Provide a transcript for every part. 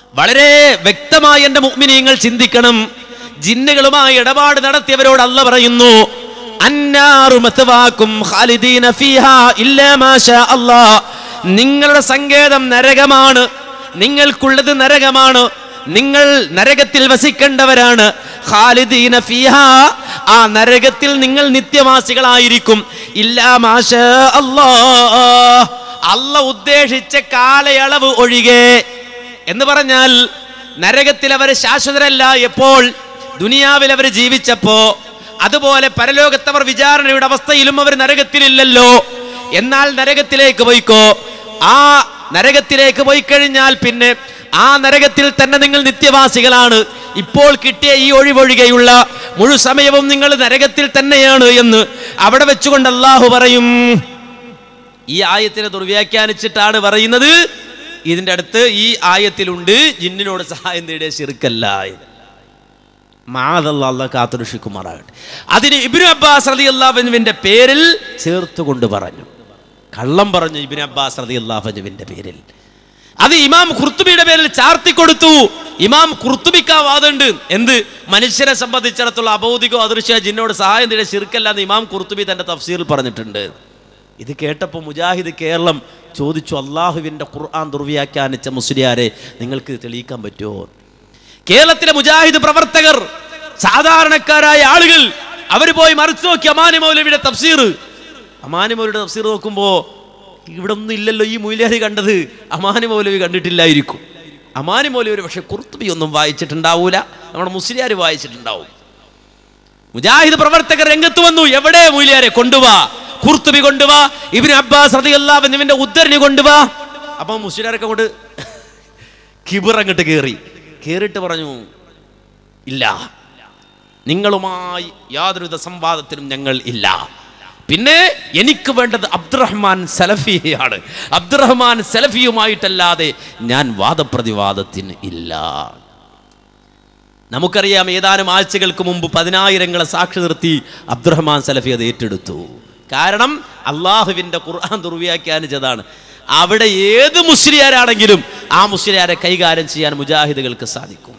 വളരെ വ്യക്തമായി എന്റെ മുഅ്മിനീങ്ങൾ ചിന്തിക്കണം ജിന്നുകളുമായി ഇടപാട് നടത്തിയവരോട് അല്ല പറയുന്നു അന്നാറു മത്വാക്കും ഖാലിദീന ഫീഹാ ഇല്ലാ മാ ഷാ അല്ലാഹ് നിങ്ങളുടെ സങ്കേതം നരകമാണ് നിങ്ങൾക്കുള്ളത് നരകമാണ് നിങ്ങൾ നരകത്തിൽ വസിക്കേണ്ടവരാണ് ഖാലിദീന ഫീഹാ ആ നരകത്തിൽ നിങ്ങൾ നിത്യവാസികളായിരിക്കും ഇല്ലാ മാഷ അല്ലാ അല്ല ഉദ്ദേശിച്ച കാലയളവ് ഒഴികെ എന്ന് പറഞ്ഞാൽ നരകത്തിൽ അവർ ശാശ്വതരല്ല എപ്പോൾ ദുനിയാവിൽ അവർ ജീവിച്ചപ്പോ അതുപോലെ പരലോകത്തവർ വിചാരണയുടെ അവസ്ഥയിലും അവർ നരകത്തിലില്ലല്ലോ എന്നാൽ നരകത്തിലേക്ക് പോയിക്കോ ആ നരകത്തിലേക്ക് പോയി കഴിഞ്ഞാൽ പിന്നെ ആ നരകത്തിൽ തന്നെ നിങ്ങൾ നിത്യവാസികളാണ് ഇപ്പോൾ കിട്ടിയ ഈ ഒഴിവൊഴികെയുള്ള മുഴു സമയവും നിങ്ങൾ നരകത്തിൽ തന്നെയാണ് എന്ന് അവിടെ വെച്ചുകൊണ്ട് അള്ളാഹു പറയും ഈ ആയത്തിനെ ദുർവ്യാഖ്യാനിച്ചിട്ടാണ് പറയുന്നത് ഇതിന്റെ അടുത്ത് ഈ ആയത്തിലുണ്ട് ജിന്നിനോട് സഹായം തേടിയ ശിർക്കല്ല എന്ന് മാതല്ല കാത്തുരക്ഷിക്കുമാറാകട്ടെ അതിന് ഇബിനു അബ്ബാസ് റതി അള്ളാഹുവിന്റെ പേരിൽ ചേർത്തുകൊണ്ട് പറഞ്ഞു കള്ളം പറഞ്ഞു ഇബിൻ അബ്ബാസ് റതി അള്ളാഹുവിന്റെ പേരിൽ അത് ഇമാം ഖുർത്തുബിയുടെ പേരിൽ ചാർത്തി കൊടുത്തു ഇമാം ഖുർത്തുബിക്ക വാദമുണ്ട് എന്ത് മനുഷ്യരെ സംബന്ധിച്ചിടത്തോളം അബൗദികോ അദൃശ്യ ജിന്നോട് സഹായം തേടിയ ശിർക്കല്ല എന്ന് ഇമാം ഖുർത്തുബി തന്റെ തഫ്സീറിൽ പറഞ്ഞിട്ടുണ്ട് ഇത് കേട്ടപ്പോൾ മുജാഹിദ് കേരളം ചോദിച്ചു അള്ളാഹുവിൻ്റെ ഖുർആൻ ദുർവ്യാഖ്യാനിച്ച മുസ്ലിയാരെ നിങ്ങൾക്ക് ഇത് തെളിയിക്കാൻ പറ്റുമോ കേരളത്തിലെ മുജാഹിദ് പ്രവർത്തകർ സാധാരണക്കാരായ ആളുകൾ അവർ പോയി മറിച്ചു നോക്കി അമാനി മൗലവിയുടെ തഫ്സീർ അമാനി മൗലവിയുടെ തഫ്സീർ നോക്കുമ്പോൾ ഇവിടെ ഒന്നും ഇല്ലല്ലോ ഈ മൂല്യാരി കണ്ടത് അമാനി മൗലവി കണ്ടിട്ടില്ലായിരിക്കും അമാനി മൗലവി പക്ഷെ കുർത്തുബി ഒന്നും വായിച്ചിട്ടുണ്ടാവൂല നമ്മുടെ മുസ്ലിയാർ വായിച്ചിട്ടുണ്ടാവും മുജാഹിദ് പ്രവർത്തകർ രംഗത്ത് വന്നു എവിടെ മൂല്യാരെ കൊണ്ടുവാ കുർത്തുബി കൊണ്ടുവാ ഇബിന് അബ്ബാസ് റളിയല്ലാഹുവിന്റെ ഉദ്ധരണി കൊണ്ടുവാ അപ്പൊ മുസ്ലിയാരൊക്കെ കൊണ്ട് കിബിർ അങ്ങോട്ട് കയറി കയറിയിട്ട് പറഞ്ഞു ഇല്ല നിങ്ങളുമായി യാതൊരുവിധ സംവാദത്തിനും ഞങ്ങൾ ഇല്ല പിന്നെ എനിക്ക് വേണ്ടത് അബ്ദുറഹ്മാൻ സലഫിയാണ് അബ്ദുറഹ്മാൻ സലഫിയുമായിട്ടല്ലാതെ ഞാൻ വാദപ്രതിവാദത്തിന് ഇല്ല നമുക്കറിയാം ഏതാനും ആഴ്ചകൾക്ക് മുമ്പ് പതിനായിരങ്ങളെ സാക്ഷി നിർത്തി അബ്ദുറഹ്മാൻ സലഫി അത് ഏറ്റെടുത്തു കാരണം അള്ളാഹുവിൻ്റെ ഖുർആൻ ദുർവ്യാഖ്യാനിച്ചതാണ് അവിടെ ഏത് മുസ്ലിയാരാണെങ്കിലും ആ മുസ്ലിയാരെ കൈകാര്യം ചെയ്യാൻ മുജാഹിദുകൾക്ക് സാധിക്കും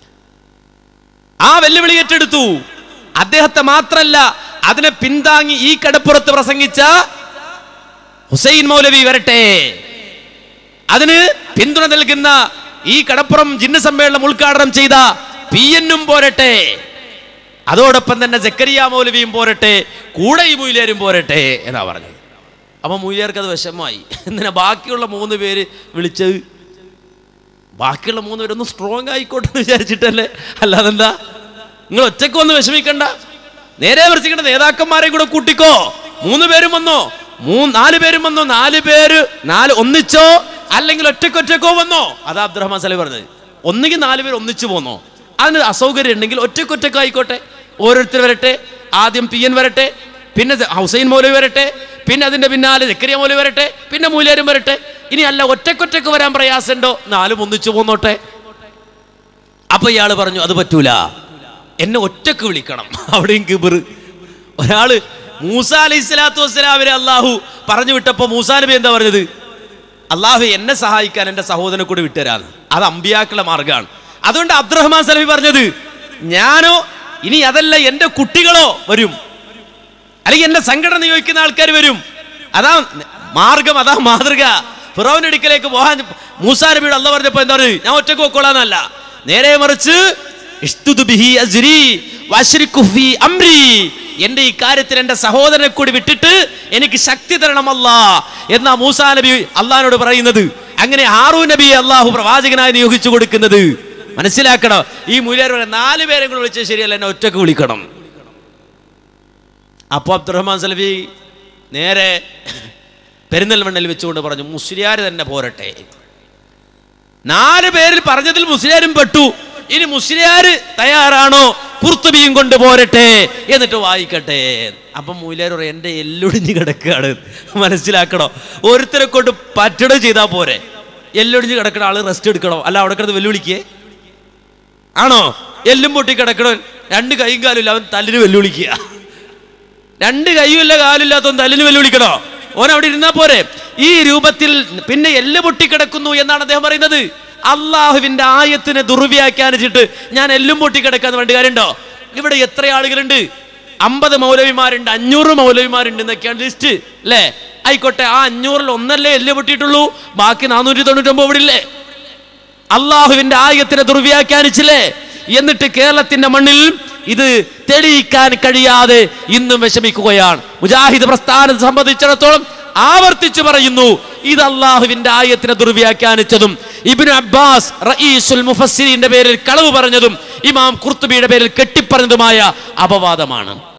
ആ വെല്ലുവിളി ഏറ്റെടുത്തു അദ്ദേഹത്തെ മാത്രല്ല അതിനെ പിന്താങ്ങി ഈ കടപ്പുറത്ത് പ്രസംഗിച്ച ഹുസൈൻ മൗലവി വരട്ടെ അതിന് പിന്തുണ നൽകുന്ന ഈ കടപ്പുറം ജിന്ന സമ്മേളനം ഉദ്ഘാടനം ചെയ്ത പി എന്നും പോരട്ടെ അതോടൊപ്പം തന്നെ ജക്കരിയ മൗലവിയും പോരട്ടെ കൂടെ ഈ മൂല്യരും പോരട്ടെ എന്നാ പറഞ്ഞത് അപ്പൊ മൂല്യർക്ക് അത് വിഷമമായി എന്തിനാ ബാക്കിയുള്ള മൂന്ന് പേര് വിളിച്ചത് ബാക്കിയുള്ള മൂന്ന് പേരൊന്ന് സ്ട്രോങ് ആയിക്കോട്ടെ എന്ന് വിചാരിച്ചിട്ടല്ലേ അല്ലാതെ എന്താ നിങ്ങൾ ഒറ്റയ്ക്ക് വന്ന് വിഷമിക്കണ്ട നേരെ വരച്ചിക്കേണ്ട നേതാക്കന്മാരെ കൂടെ കൂട്ടിക്കോ മൂന്ന് പേരും വന്നോ മൂന്ന് നാല് പേരും വന്നോ നാല് പേര് നാല് ഒന്നിച്ചോ അല്ലെങ്കിൽ ഒറ്റയ്ക്ക് ഒറ്റയ്ക്കോ വന്നോ അതാ അബ്ദുറഹ്മാൻ സലി പറഞ്ഞത് ഒന്നുകിൽ നാല് പേര് ഒന്നിച്ചു പോന്നോ അതിന് അസൗകര്യം ഉണ്ടെങ്കിൽ ഒറ്റയ്ക്ക് ഒറ്റയ്ക്ക് ആയിക്കോട്ടെ ഓരോരുത്തർ വരട്ടെ ആദ്യം പി എൻ വരട്ടെ പിന്നെ ഹുസൈൻ മൗലവി വരട്ടെ പിന്നെ അതിന്റെ പിന്നാലെ ജക്കരിയ മൗലവി വരട്ടെ പിന്നെ മൂല്യാരും വരട്ടെ ഇനി അല്ല ഒറ്റക്കൊറ്റക്ക് വരാൻ പ്രയാസമുണ്ടോ നാലും ഒന്നിച്ചു പോന്നോട്ടെ അപ്പൊ ഇയാള് പറഞ്ഞു അത് പറ്റൂല എന്നെ ഒറ്റക്ക് വിളിക്കണം അവിടെയും കിബിർ ഒരാള് മൂസ അലൈഹി സ്വലാത്തു വസ്സലാമിനെ അള്ളാഹു പറഞ്ഞു വിട്ടപ്പോ മൂസാ നബി എന്താ പറഞ്ഞത് അള്ളാഹു എന്നെ സഹായിക്കാൻ എൻ്റെ സഹോദരനെ കൂടി വിട്ടുതരാന്ന് അത് അമ്പിയാക്കളുടെ മാർഗമാണ് അതുകൊണ്ട് അബ്ദുറഹ്മാൻ സലഫി പറഞ്ഞത് ഞാനോ ഇനി അതല്ല എൻ്റെ കുട്ടികളോ വരും അല്ലെങ്കിൽ എന്റെ സംഘടന നിയോഗിക്കുന്ന ആൾക്കാർ വരും അതാ മാർഗം അതാ മാതൃക ഫിറോവിന്റെ അടുക്കലേക്ക് പോകാൻ മൂസാ നബിയുടെ അല്ല പറഞ്ഞപ്പോ എന്താ പറയുക ഞാൻ ഒറ്റക്ക് പോയിക്കോളാന്നല്ല നേരെ മറിച്ച് ഇഷ്തുദു ബിഹി അസ്രി വശ്രിക്കു ഫീ അംരി എന്റെ ഈ കാര്യത്തിൽ എന്റെ സഹോദരനെ കൂടി വിട്ടിട്ട് എനിക്ക് ശക്തി തരണമല്ല എന്നാ മൂസാ നബി അള്ളഹാനോട് പറയുന്നത് അങ്ങനെ ഹാറൂ നബി അള്ളാഹു പ്രവാചകനായി നിയോഗിച്ചു കൊടുക്കുന്നത് മനസ്സിലാക്കണം ഈ മൂല്യർ നാല് പേരെ കൂടി വിളിച്ചത് ശരിയല്ല എന്നെ ഒറ്റക്ക് വിളിക്കണം അപ്പോൾ അബ്ദുറഹ്മാൻ സലഫി നേരെ പെരിന്തൽമണ്ണയിൽ വെച്ചുകൊണ്ട് പറഞ്ഞു മുസ്ലിയാർ തന്നെ പോരട്ടെ നാല് പേരിൽ പറഞ്ഞതിൽ മുസ്ലിയാരും പെട്ടു ഇനി മുസ്ലിയാർ തയ്യാറാണോ കുർത്തുബിയും കൊണ്ട് പോരട്ടെ എന്നിട്ട് വായിക്കട്ടെ അപ്പം മൂല്യാർ പറയും എൻ്റെ എല്ലൊടിഞ്ഞ് കിടക്കുകയാണ് മനസ്സിലാക്കണോ ഒരുത്തരെ കൊണ്ട് പറ്റണോ ചെയ്താൽ പോരെ എല്ലൊടിഞ്ഞ് കിടക്കണ ആള് റെസ്റ്റ് എടുക്കണോ അല്ല അവിടെ കിടന്ന് വെല്ലുവിളിക്കേ ആണോ എല്ലും പൊട്ടി കിടക്കണോ രണ്ട് കൈയും കാലും ഇല്ല അവൻ തല്ലിന് വെല്ലുവിളിക്കുക രണ്ട് കൈയുമില്ല കാലില്ലാത്തവൻ തല്ലിന് വെല്ലുവിളിക്കണോ ഓൻ അവിടെ ഇരുന്നാ പോരെ ഈ രൂപത്തിൽ പിന്നെ എല്ല് പൊട്ടിക്കിടക്കുന്നു എന്നാണ് അദ്ദേഹം പറയുന്നത് അള്ളാഹുവിന്റെ ആയത്തിനെ ദുർവ്യാഖ്യാനിച്ചിട്ട് ഞാൻ എല്ലും പൊട്ടിക്കിടക്കാന്ന് വേണ്ട കാര്യമുണ്ടോ ഇവിടെ എത്ര ആളുകളുണ്ട് അമ്പത് മൗലവിമാരുണ്ട് അഞ്ഞൂറ് മൗലവിമാരുണ്ട് എന്നൊക്കെയാണ് ലിസ്റ്റ് അല്ലേ ആയിക്കോട്ടെ ആ അഞ്ഞൂറിൽ ഒന്നല്ലേ എല്ല് പൊട്ടിയിട്ടുള്ളൂ ബാക്കി നാനൂറ്റി തൊണ്ണൂറ്റൊമ്പത് ഇവിടെ ഇല്ലേ അള്ളാഹുവിന്റെ ആയത്തിനെ ദുർവ്യാഖ്യാനിച്ചില്ലേ എന്നിട്ട് കേരളത്തിന്റെ മണ്ണിൽ ഇത് തെളിയിക്കാൻ കഴിയാതെ ഇന്നും വിഷമിക്കുകയാണ് മുജാഹിദ് പ്രസ്ഥാനത്തെ സംബന്ധിച്ചിടത്തോളം ആവർത്തിച്ചു പറയുന്നു ഇത് അള്ളാഹുവിന്റെ ആയത്തിനെ ദുർവ്യാഖ്യാനിച്ചതും ഇബ്നു അബ്ബാസ് റഈസുൽ മുഫസ്സിരിന്റെ പേരിൽ കളവ് പറഞ്ഞതും ഇമാം ഖുർത്തുബിയുടെ പേരിൽ കെട്ടിപ്പറഞ്ഞതുമായ അപവാദമാണ്